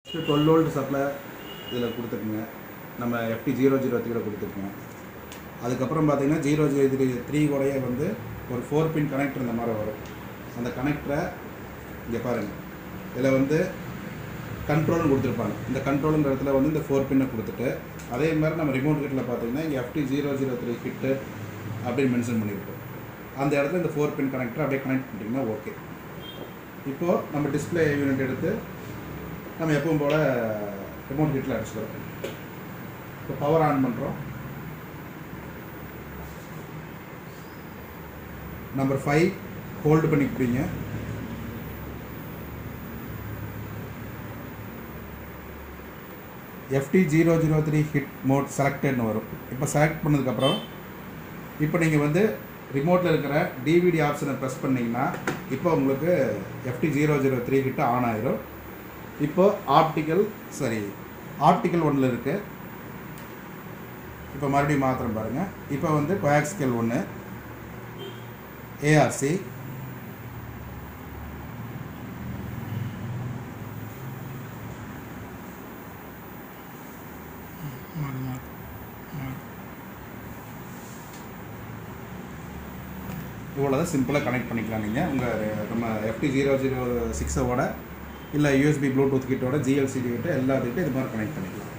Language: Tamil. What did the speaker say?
டுவெல் வோல்ட் சப்ளை இதில் கொடுத்துருக்குங்க நம்ம எஃப்டி ஜீரோ ஜீரோ த்ரீல கொடுத்துருக்கோம் அதுக்கப்புறம் பார்த்தீங்கன்னா ஜீரோ ஜீரோ த்ரீ த்ரீ கூடயே வந்து ஒரு ஃபோர் பின் கனெக்டர் இந்த மாதிரி வரும் அந்த கனெக்டரை இங்கே பாருங்கள் இதில் வந்து கண்ட்ரோல்னு கொடுத்துருப்பாங்க இந்த கண்ட்ரோலுங்கிற இடத்துல வந்து இந்த ஃபோர் பின்னை கொடுத்துட்டு அதே மாதிரி நம்ம ரிமோட் கிட்டில் பார்த்தீங்கன்னா இங்கே FT zero zero three hit அப்படின்னு மென்ஷன் பண்ணியிருப்போம் அந்த இடத்துல இந்த ஃபோர் பின் கனெக்டர் அப்படியே கனெக்ட் பண்ணிட்டீங்கன்னா ஓகே இப்போது நம்ம டிஸ்பிளே யூனிட் எடுத்து நம்ம எப்பவும் போல் ரிமோட் கிட்டில் அடிச்சுக்கிறோம் இப்போ பவர் ஆன் பண்ணுறோம் நம்பர் ஃபைவ் ஹோல்டு பண்ணி பிடிங்க FT zero zero three hit mode செலக்டட்னு வரும் இப்போ செலக்ட் பண்ணதுக்கப்புறம் இப்போ நீங்கள் வந்து ரிமோட்டில் இருக்கிற டிவிடி ஆப்ஷனை ப்ரெஸ் பண்ணிங்கன்னா இப்போ உங்களுக்கு FT zero zero three hit on ஆயிரும் இப்போ ஆப்டிக்கல் சரி ஆப்டிக்கல் ஒன்றில் இருக்குது இப்போ மறுபடியும் மாத்திரம் பாருங்கள் இப்போ வந்து கோயாக்ஸ்கல் ஒன்று ஏஆர்சி மாறு மாறு மாறு இவ்வளோ தான் சிம்பிளாக கனெக்ட் பண்ணிக்கலாம் நீங்கள் உங்கள் நம்ம எஃப்டி ஜீரோ ஜீரோ சிக்ஸோட இல்லை யூஎஸ்பி ப்ளூடூத் கிட்டோட ஜிஎல்சிடி கிட்ட எல்லாத்துக்கிட்ட இது மாதிரி கனெக்ட் பண்ணிக்கலாம்